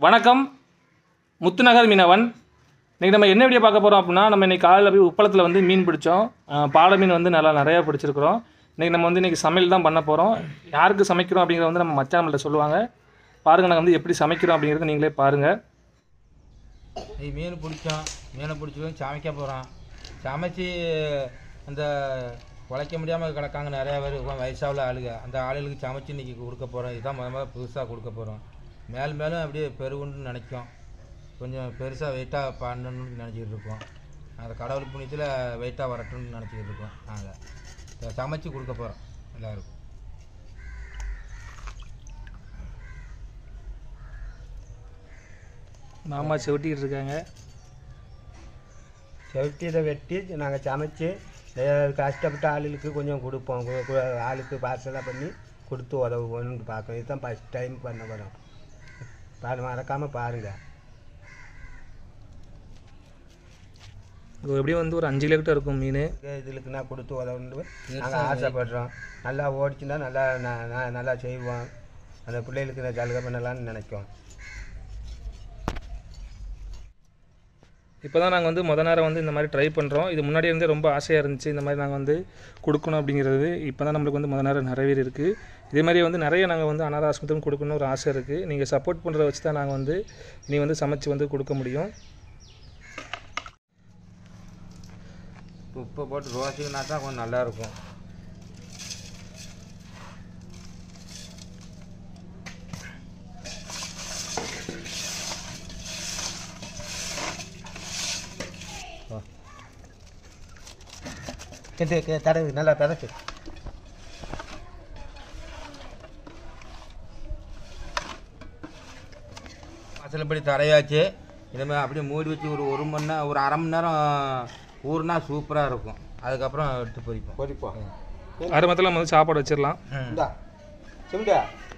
வணக்கம் முத்துநகர் மீனவன் இன்றைக்கி நம்ம என்ன வீடியோ பார்க்க போகிறோம் அப்படின்னா நம்ம இன்றைக்கி காலையில் போய் உப்பளத்தில் வந்து மீன் பிடிச்சோம் அஹ் பாலை மீன் வந்து நல்லா நிறையா பிடிச்சிருக்கிறோம் இன்றைக்கி நம்ம வந்து இன்றைக்கி சமையல் தான் பண்ண போகிறோம் யாருக்கு சமைக்கிறோம் அப்படிங்கிறத வந்து நம்ம மச்சான் நம்மள்ட்ட சொல்லுவாங்க பாருங்கள் நாங்கள் வந்து எப்படி சமைக்கிறோம் அப்படிங்கிறத நீங்களே பாருங்கள் இது மீன் பிடிச்சோம் மீனை பிடிச்சி சமைக்க போகிறோம் சமைச்சு அந்த உழைக்க முடியாமல் கிடக்காங்க நிறையா பேர் வயசாவில் ஆளுங்க அந்த ஆளுகளுக்கு சமைச்சு இன்றைக்கி கொடுக்க போகிறோம் இதுதான் முத முதல்ல புதுசாக கொடுக்க போகிறோம் மேலும் மேலும் அப்படியே பெருகுன்னு நினைக்கும் கொஞ்சம் பெருசாக வெயிட்டாக பண்ணணும்னு நினச்சிக்கிட்டு இருக்கோம் அந்த கடவுள் புண்ணியத்தில் வெயிட்டாக வரட்டும்னு நினச்சிக்கிட்டு இருக்கோம் நாங்கள் சமைச்சு கொடுக்க போகிறோம் எல்லாருக்கும் மாமா செவட்டிக்கிட்டு இருக்காங்க செவட்டி இதை வெட்டி நாங்கள் சமைச்சு அஹ் கஷ்டப்பட்ட ஆளுகளுக்கு கொஞ்சம் கொடுப்போம் கு- கு- ஆளுக்கு பார்சலாக பண்ணி கொடுத்து உதவுவோன்னு பார்க்கணும் இதுதான் ஃபஸ்ட் டைம் பண்ண போகிறோம் பாரு மறக்காமல் பாருங்கள் இது எப்படியும் வந்து ஒரு அஞ்சு கிலோ கிட்ட இருக்கும் மீன் இதுக்கு நான் கொடுத்து உதவுன்னு நாங்கள் ஆசைப்படுறோம் நல்லா ஓடிச்சுன்னா நல்லா ந- ந- நல்லா செய்வோம் அந்த பிள்ளைகளுக்கு நான் ஜலுகை பண்ணலாம்னு நினைக்கும் இப்போ தான் நாங்கள் வந்து முத நேரம் வந்து இந்த மாதிரி ட்ரை பண்ணுறோம் இது முன்னாடி இருந்தே ரொம்ப ஆசையாக இருந்துச்சு இந்த மாதிரி நாங்கள் வந்து கொடுக்கணும் அப்படிங்கிறது இப்போ தான் நம்மளுக்கு வந்து முத நேரம் நிறைவேறி இருக்குது இதே மாதிரி வந்து நிறைய நாங்கள் வந்து அனாத ஆஸ்பத்திரம் கொடுக்கணும்னு ஒரு ஆசை இருக்குது நீங்கள் சப்போர்ட் பண்ணுறத வச்சு தான் நாங்கள் வந்து இனி வந்து சமைச்சு வந்து கொடுக்க முடியும் உப்பை போட்டு ரோசிக்கினா தான் கொஞ்சம் நல்லா இருக்கும் தடவை நல்லா பிறச்சு மசாலாப்படி தரையாச்சு இனிமேல் அப்படியே மூடி வச்சு ஒரு ஒரு மணி நேரம் ஒரு அரை மணி நேரம் ஊறுனா சூப்பராக இருக்கும் அதுக்கப்புறம் எடுத்து பொரிப்போம் பொறிப்போம் அரை மத்தில் நம்ம வந்து சாப்பாடு வச்சிடலாம் இந்தா சிம்டா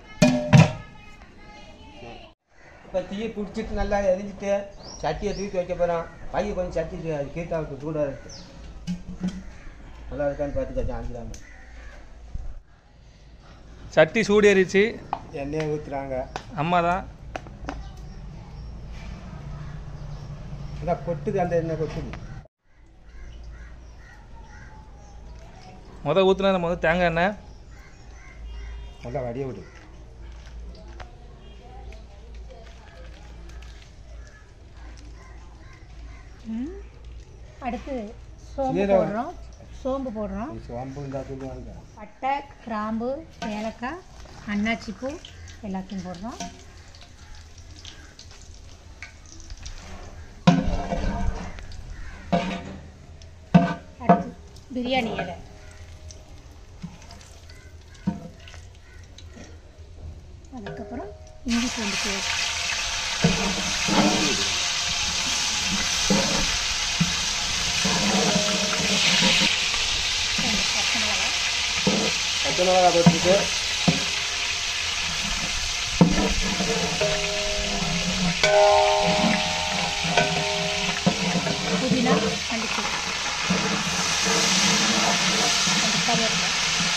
இப்போ தீயை பிடிச்சிட்டு நல்லா எரிஞ்சிட்டு சட்டியை தூக்கி வைக்க போகிறோம் பைய கொஞ்சம் சட்டி கீட்டாவுக்கு சூடாக இருக்கு நல்லா இருக்கான்னு பார்த்துக்க ஆஞ்சிடாம சட்டி சூடேறிச்சு எண்ணெயை ஊற்றுறாங்க அம்மா தான் அதான் கொட்டுது அந்த எண்ணெய் கொட்டுது முத ஊற்றுனா நம்ம வந்து தேங்காய் எண்ணெய் நல்லா வடிய விடு அடுத்து சோம்பு சீரகம். போடுறோம் சோம்பு போடுறோம் இது சோம்பு இருந்தா சொல்லுவாங்க பட்டை கிராம்பு ஏலக்காய் அன்னாச்சி பூ எல்லாத்தையும் போடுறோம் அடுத்து பிரியாணி இலை அதுக்கப்புறம் இஞ்சி பூண்டு பேஸ்ட் ரெண்டு பச்சை மிளகாய் பச்சை மிளகா போட்டுட்டு புதினா மல்லிப்பூ அந்த கருவேப்பிலை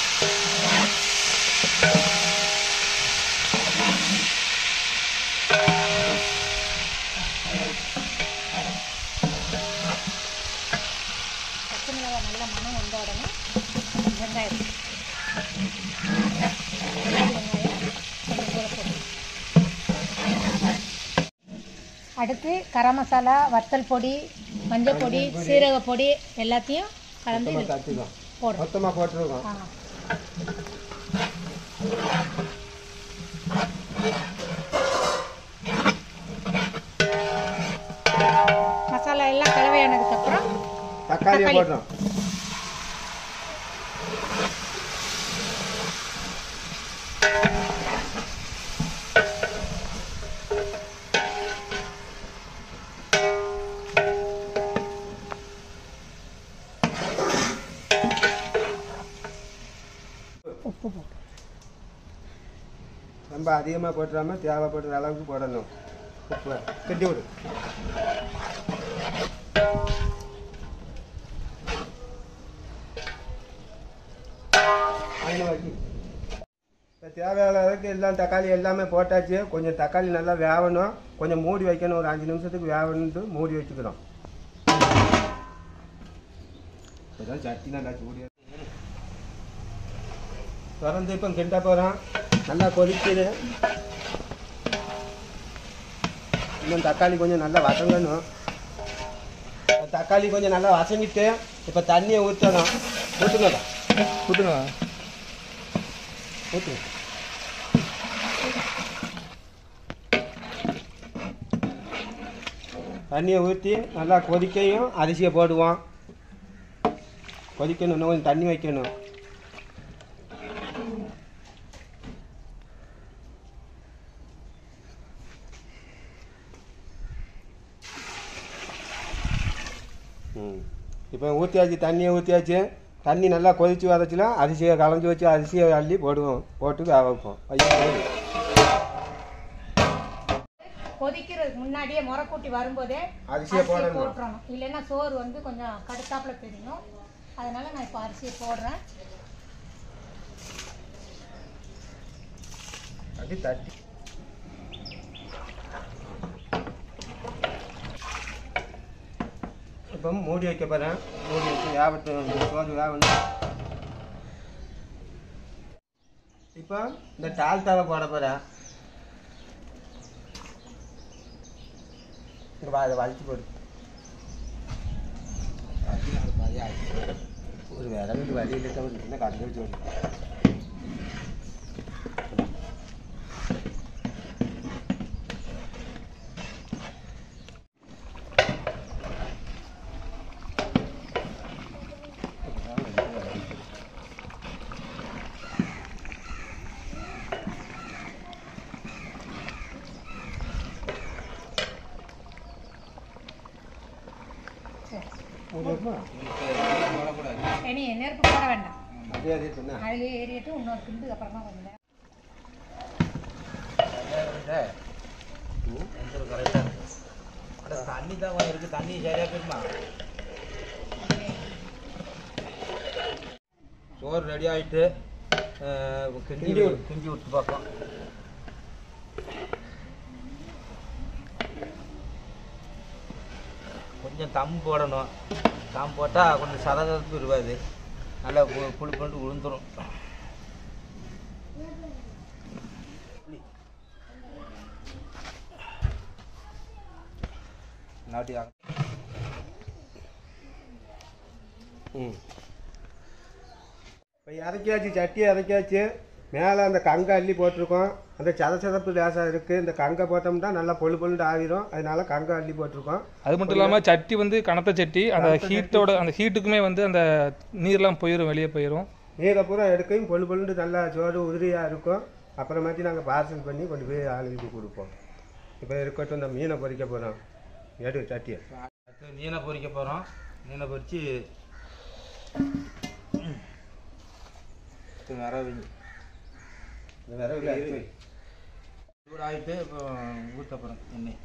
பச்சை மிளகாய் நல்ல மனம் வந்த உடனே வெங்காயம் வெங்காயம் கொஞ்சம் கூட போட்டு அடுத்து கரம் மசாலா வத்தல் பொடி மஞ்சள் பொடி சீரக பொடி எல்லாத்தையும் கலந்து மொத்தமாக இதுல தட்டுக்கோம் போடும் மொத்தமாக போட்டுருக்கோம் ஆ மசாலா எல்லாம் கலவையானதுக்கப்புறம் தக்காளியை தக்காளி. போடுறோம் உப்பு போட்டு ரொம்ப அதிகமாக போட்டுறாம தேவைப்படுற அளவுக்கு போடணும் உப்பு கிண்டி விடு அதில் வைக்கி தேவையான அளவுக்கு எல்லாம் தக்காளி எல்லாமே போட்டாச்சு கொஞ்சம் தக்காளி நல்லா வேகணும் கொஞ்சம் மூடி வைக்கணும் ஒரு அஞ்சு நிமிஷத்துக்கு வேகணுன்ட்டு மூடி வச்சுக்கிறோம் இப்போதான் சட்டி நல்லா சூடியா திறந்து இப்போ கிண்ட போகிறோம் நல்லா கொதிக்குது இன்னும் தக்காளி கொஞ்சம் நல்லா வசங்கணும் தக்காளி கொஞ்சம் நல்லா வசங்கிட்டு இப்போ தண்ணியை ஊற்றணும் ஊற்றுங்கடா ஊற்றுங்க ஊற்றுங்க தண்ணியை ஊற்றி நல்லா கொதிக்கையும் அரிசியை போடுவோம் கொதிக்கணும் இன்னும் கொஞ்சம் தண்ணி வைக்கணும் ம் இப்போ ஊற்றியாச்சு தண்ணியை ஊற்றியாச்சு தண்ணி நல்லா கொதிச்சு வரச்சுல அரிசியை கலந்து வச்சு அரிசியை அள்ளி போடுவோம் போட்டு வேக வைப்போம் ஐயா போடு. கொதிக்கிறதுக்கு முன்னாடியே முறை கூட்டி வரும்போதே அரிசியை அரிசியை போடணும் போட்டுறணும் இல்லைன்னா சோறு வந்து கொஞ்சம் கடுத்தாப்புல தெரியும் அதனால நான் இப்போ அரிசியை போடுறேன் அப்படி தட்டி இப்போ மூடி வைக்க போகிறேன் மூடி வச்சு வேகட்டும் இந்த சோறு வேகணும் இப்போ இந்த டால் தவை போட போகிறேன் இங்கே வா இதை வலிச்சு போடு ஒரு விறகு வழியில் தான் ஒரு சின்ன கண்டு வச்சு ஓடு. சரி மூடி வைப்போமா? இனி நெருப்பு போட வேண்டாம் அப்படியே அதே சொன்னா அதுலேயே ஏறிட்டு இன்னொரு கிண்டு அப்புறமா கொஞ்சம் நேரம் கரெக்டாக இருக்கு தண்ணி தான் கொஞ்சம் இருக்குது தண்ணி சரியாக போயிருமா சோறு ரெடி ஆகிட்டு கிண்டி கிண்டி விடு. கிண்டி விட்டு பார்ப்போம் கொஞ்சம் தம் போடணும் தம் போட்டால் கொஞ்சம் சதகப்பு இருக்காது நல்லா பு- புளி பண்ணிட்டு உளுந்துரும் நாட்டி ம் இப்போ இறக்கியாச்சு சட்டி இறக்கியாச்சு மேலே அந்த கங்கை அள்ளி போட்டிருக்கோம் அந்த சதச்சதப்பு லேசாக இருக்குது இந்த கங்கை போட்டோம்னா நல்லா பொழு பொழுண்டு ஆகிரும் அதனால கங்கை அள்ளி போட்டிருக்கோம் அது மட்டும் இல்லாமல் சட்டி வந்து கனத்த சட்டி அந்த ஹீட்டோட அந்த ஹீட்டுக்குமே வந்து அந்த நீர்லாம் போயிடும் வெளியே போயிடும் நீரை பூரா எடுக்கையும் பொழு பொழுண்டு நல்லா சோறு உதிரியாக இருக்கும் அப்புறமாட்டி நாங்கள் பார்சல் பண்ணி கொண்டு போய் ஆளுங்களுக்கு கொடுப்போம் இப்போ இருக்கட்டும் இந்த மீனை பொரிக்க போகிறோம் எடு சட்டியை அடுத்து மீனை பொரிக்க போகிறோம் மீனை பொரித்து வரவிங்க இந்த விறகுல எடுத்து வை. சூடாகிட்டு இப்போ ஊற்ற போகிறோம் எண்ணெய்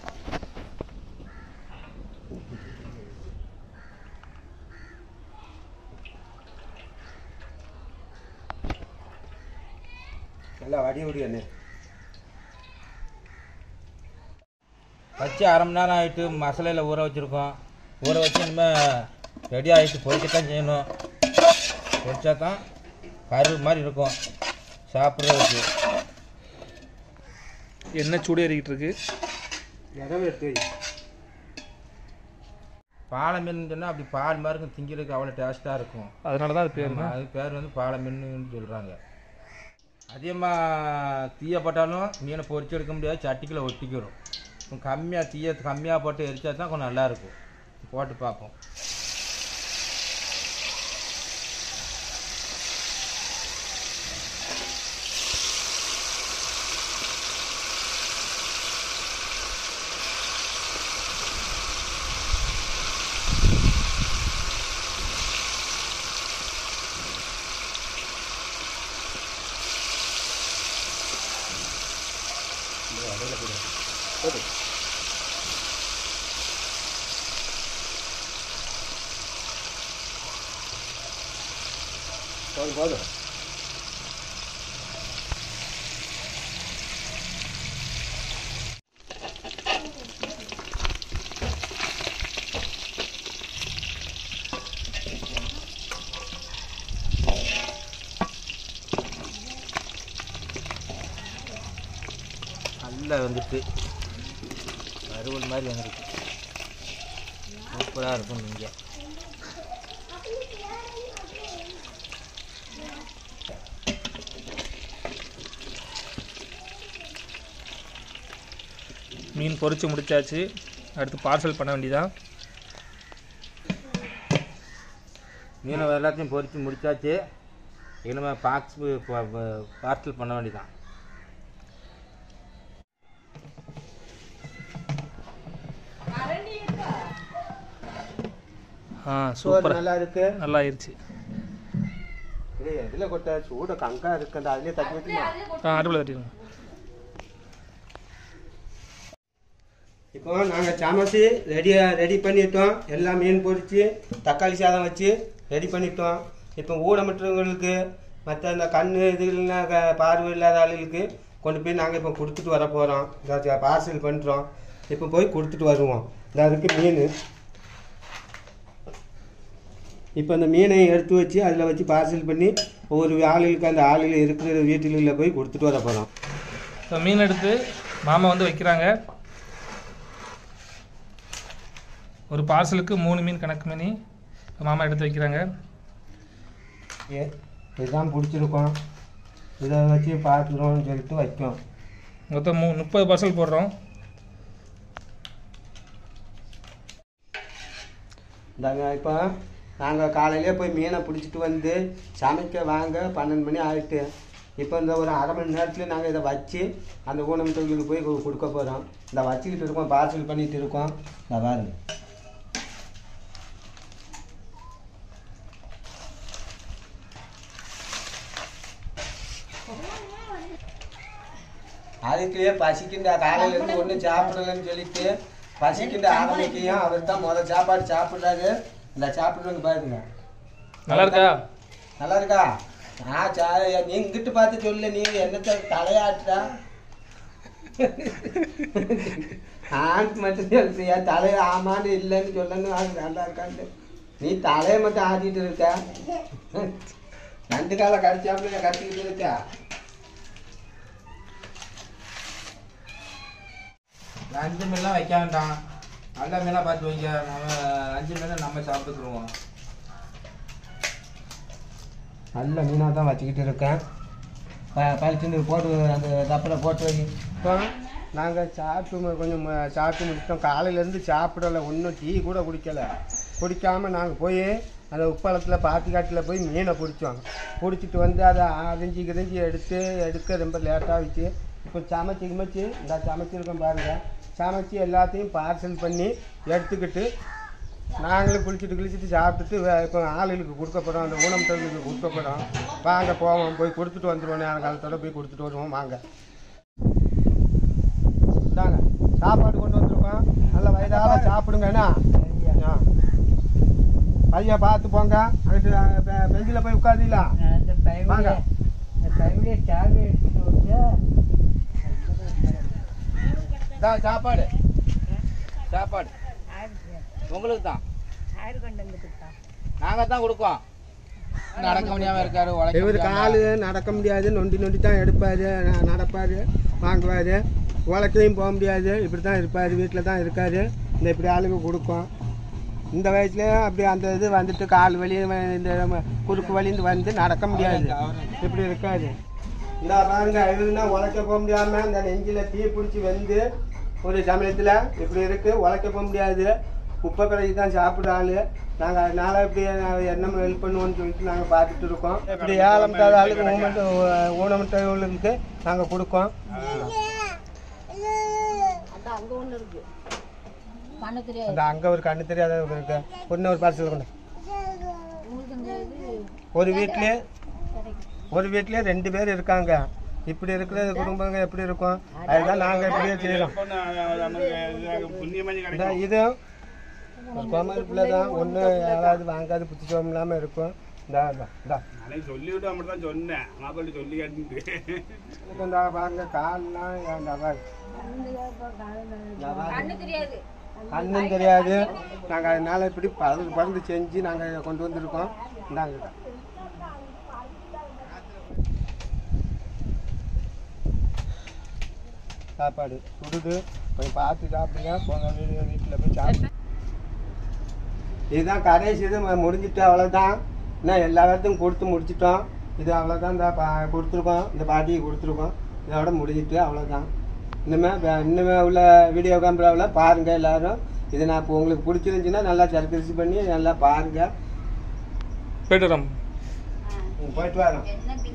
நல்லா வடி விடி என்ன வச்சு அரை மணி நேரம் ஆகிட்டு மசாலையில் ஊற வச்சுருக்கோம் ஊற வச்சு இனிமேல் ரெடி ஆகிட்டு பொரிக்கத்தான் செய்யணும் பொரிச்சா தான் கரு மாதிரி இருக்கும் சாப்பிட்றதுக்கு எண்ணெய் சூடு ஏறிக்கிட்டு இருக்கு விறகு எடுத்து வை பாலை மீன் சொன்னால் அப்படி பால் மாதிரி இருக்கும் திங்கிறதுக்கு அவ்வளோ டேஸ்ட்டாக இருக்கும் அதனால தான் அது பேர் ஆமா, அது பேர் வந்து பாலை மீன்னு சொல்கிறாங்க அதிகமாக தீய போட்டாலும் மீனை பொரிச்சு எடுக்க முடியாது சட்டிக்குள்ள ஒட்டிக்கிறோம் கம்மியாக தீய கம்மியாக போட்டு எரிச்சா தான் கொஞ்சம் நல்லாயிருக்கும் போட்டு பார்ப்போம் போதும் போதும் நல்லா வந்துட்டு வறுவல் மாதிரி வந்துருக்கு சூப்பராக இருக்கும் நீங்கள் மீன் பொரிச்சு முடிச்சாச்சு அடுத்து பார்சல் பண்ண வேண்டியதான் மீனை எல்லாத்தையும் பொரித்து முடிச்சாச்சு இனிமேல் பாக்ஸ் பார்சல் பண்ண வேண்டியதான் ஆ சோறு சூப்பர் நல்லா இருக்கு நல்லா ஆயிடுச்சு இது எதில் கொட்ட சூட கங்கா இருக்கு அந்த அதுலேயே தட்டி வச்சுமா ஆ அடுப்பில் தட்டிடுங்க இப்போ நாங்கள் சமைச்சு ரெடியாக ரெடி பண்ணிட்டோம் எல்லாம் மீன் பொரிச்சு தக்காளி சாதம் வச்சு ரெடி பண்ணிட்டோம் இப்போ ஊனமற்றவங்களுக்கு மற்ற இந்த கண் இதுலாம் க- பார்வை இல்லாத ஆளுகளுக்கு கொண்டு போய் நாங்கள் இப்போ கொடுத்துட்டு வர போகிறோம் இந்த பார்சல் பண்ணுறோம் இப்போ போய் கொடுத்துட்டு வருவோம் இந்த அதுக்கு மீன் இப்போ அந்த மீனை எடுத்து வச்சு அதில் வச்சு பார்சல் பண்ணி ஒவ்வொரு ஆளுகளுக்கு அந்த ஆளுகள் இருக்கிற வீட்டுகளில் போய் கொடுத்துட்டு வர போகிறோம் இப்போ மீன் எடுத்து மாமா வந்து வைக்கிறாங்க ஒரு பார்சலுக்கு மூணு மீன் கணக்கு பண்ணி மாமா எடுத்து வைக்கிறாங்க ஏ இதுதான் பிடிச்சிருக்கோம் இதை வச்சு பார்த்துருவோம்னு சொல்லிட்டு வைக்கோம் மொத்தம் மூ முப்பது பார்சல் போடுறோம் இந்தாங்க இப்போ நாங்கள் காலையிலே போய் மீனை பிடிச்சிட்டு வந்து சமைக்க வாங்க பன்னெண்டு மணி ஆகிட்டு இப்போ இந்த ஒரு அரை மணி நேரத்தில் நாங்கள் இதை வச்சு அந்த ஊனமுற்றவங்களுக்கு போய் கு- கொடுக்க போகிறோம் இந்த வச்சுக்கிட்டு இருக்கோம் பார்சல் பண்ணிட்டு இருக்கோம் இந்த பாருங்க அதுக்குள்ளேயே பசிக்கின்ற காலையில இருந்து ஒன்றும் சாப்பிடலன்னு சொல்லிட்டு பசிக்கின்ற ஆரம்பிக்கையும் அவர் தான் முதல் சாப்பாடு சாப்பிட்றாரு இந்த சாப்பிட்றவங்க பாருங்க நல்லா இருக்கா நல்லா இருக்கா நான் சா நீ இங்கிட்டு பார்த்து சொல்லு நீ என்னத்த தலையாட்டுறா ஆண்ட்டு மட்டும் சொல்றியா தலைய ஆமான்னு இல்லைன்னு சொல்லணும் அது நல்லா இருக்கான்ட்டு நீ தலையை மட்டும் ஆட்டிட்டு இருக்க ரெண்டு காலை கடிச்சாப்புல கட்டிக்கிட்டு இருக்க அஞ்சு மீன்லாம் வைக்க வேண்டாம் நல்ல மீனாக பார்த்து வைக்க நம்ம அஞ்சு மீனை நம்ம சாப்பிட்டுக்குருவோம் நல்ல மீனாக தான் வச்சுக்கிட்டு இருக்கேன் ப- பழிச்சுட்டு போட்டு அந்த தப்பில் போட்டு வை இப்போ நாங்கள் சாப்பிட்டு மு- கொஞ்சம் மு- சாப்பிட்டு முடிச்சிட்டோம் காலையிலேருந்து சாப்பிடலை ஒன்றும் டீ கூட குடிக்கலை குடிக்காமல் நாங்கள் போய் அந்த உப்பளத்தில் பாத்திக்காட்டில் போய் மீனை பிடிச்சோம் பிடிச்சிட்டு வந்து அதை அரிஞ்சு கிரிஞ்சு எடுத்து எடுக்க ரொம்ப லேட்டாக ஆகிடுச்சு இப்போ சமைச்சு கிமைச்சு இந்த சமைச்சிருக்கோம் பாருங்கள் சமைச்சு எல்லாத்தையும் பார்சல் பண்ணி எடுத்துக்கிட்டு நாங்களும் குளிச்சுட்டு குளிச்சுட்டு சாப்பிட்டுட்டு வே- இப்போ ஆளுகளுக்கு கொடுக்க போகிறோம் அந்த ஊனமுற்றவர்களுக்கு கொடுக்க போகிறோம் வாங்க போவோம் போய் கொடுத்துட்டு வந்துடுவோம் நேர காலத்தோட போய் கொடுத்துட்டு வருவோம் வாங்க இந்தாங்க சாப்பாடு கொண்டு வந்திருக்கோம் நல்ல வயதால சாப்பிடுங்க என்ன ஆ. பையன் பார்த்து போங்க அங்கிட்டு பெ- பெஞ்சில் போய் உட்காந்துலாம் அந்த வாங்க. பைபிளை அந்த பைபிளை சாவி எடுத்துட்டு வந்து இதா சாப்பாடு சாப்பாடு உங்களுக்கு தான் யாரு கொண்டு வந்து கொடுத்தா நாங்கள் தான் கொடுக்கோம் நடக்க முடியாமல் இருக்காரு உழைக்க இவர் முடியாம. காலு நடக்க முடியாது நொண்டி நொண்டி தான் எடுப்பார் நடப்பார் வாங்குவார் உழைக்கையும் போக முடியாது இப்படி தான் இருப்பார் வீட்டில் தான் இருக்கார் இந்த இப்படி ஆளுக்கு கொடுக்கும் இந்த வயசுல அப்படி அந்த இது வந்துட்டு கால் வலி வ- இந்த நம்ம குறுக்கு வலிந்து வந்து நடக்க முடியாது இப்படி இருக்காது இந்த பாருங்க இவருன்னா உழைக்க போக முடியாமல் இந்த நெஞ்சில் தீ பிடிச்சி வந்து ஒரு சமயத்தில் இப்படி இருக்கு உழைக்க போக முடியாது உப்பை பிறகு தான் சாப்பிட்ற ஆளு நாங்கள் அதனால இப்படி என்ன ஹெல்ப் பண்ணுவோம்னு சொல்லிட்டு நாங்கள் பார்த்துட்டு இருக்கோம் இப்படி ஏழமட்டாத ஆளுக்கு ஊனமட்ட ஊனமட்டவங்களுக்கு நாங்கள் கொடுக்கோம் பண்ண தெரியாது அந்த அங்கே ஒரு கண்ணு தெரியாத ஒரு இருக்கு ஒன்று ஒரு பார்சல் கொண்டு உங்களுக்கு இந்த இது ஒரு வீட்லேயே ஒரு வீட்லேயே ரெண்டு பேர் இருக்காங்க இப்படி இருக்கிற குடும்பங்க எப்படி இருக்கும் அதுதான் நாங்கள் இப்படியே செய்கிறோம் இந்த இது கோமல் பிள்ளை தான் ஒன்றும் யாராவது வாங்காது புத்திச்சோம் இல்லாமல் இருக்கும் இந்த இந்த அன்னைக்கு சொல்லிவிட்டு மட்டும் தான் சொன்னேன் மாப்பிள்ளை சொல்லி கேட்டு இந்த பாருங்க கால்லாம் இந்த பாருங்க. இந்த பாருங்க. கண்ணு தெரியாது கண்ணும் தெரியாது நாங்கள் அதனால இப்படி பறந்து பறந்து செஞ்சு நாங்கள் கொண்டு வந்திருக்கோம் இந்தாங்க சாப்பாடு சுடுது போய் பார்த்து சாப்பிடுங்க போங்க வீடு வீட்டில் போய் சாப்பிடு இதுதான் கடைசி இது ம- முடிஞ்சிட்டு அவ்வளோதான் இன்னும் எல்லா இடத்தையும் கொடுத்து முடிச்சிட்டோம் இது அவ்வளோதான் இந்த பா கொடுத்துருக்கோம் இந்த பாட்டிக்கு கொடுத்துருக்கோம் இதோட முடிஞ்சிட்டு அவ்வளோதான் இனிமே வே- இனிமே உள்ள வீடியோ கேமராவில் பாருங்கள் எல்லாரும் இது நான் இப்போ உங்களுக்கு பிடிச்சிருந்துச்சின்னா நல்லா சர்க்கரிசி பண்ணி நல்லா பாருங்கள் போய்ட்டு வரோம் போயிட்டு வரோம்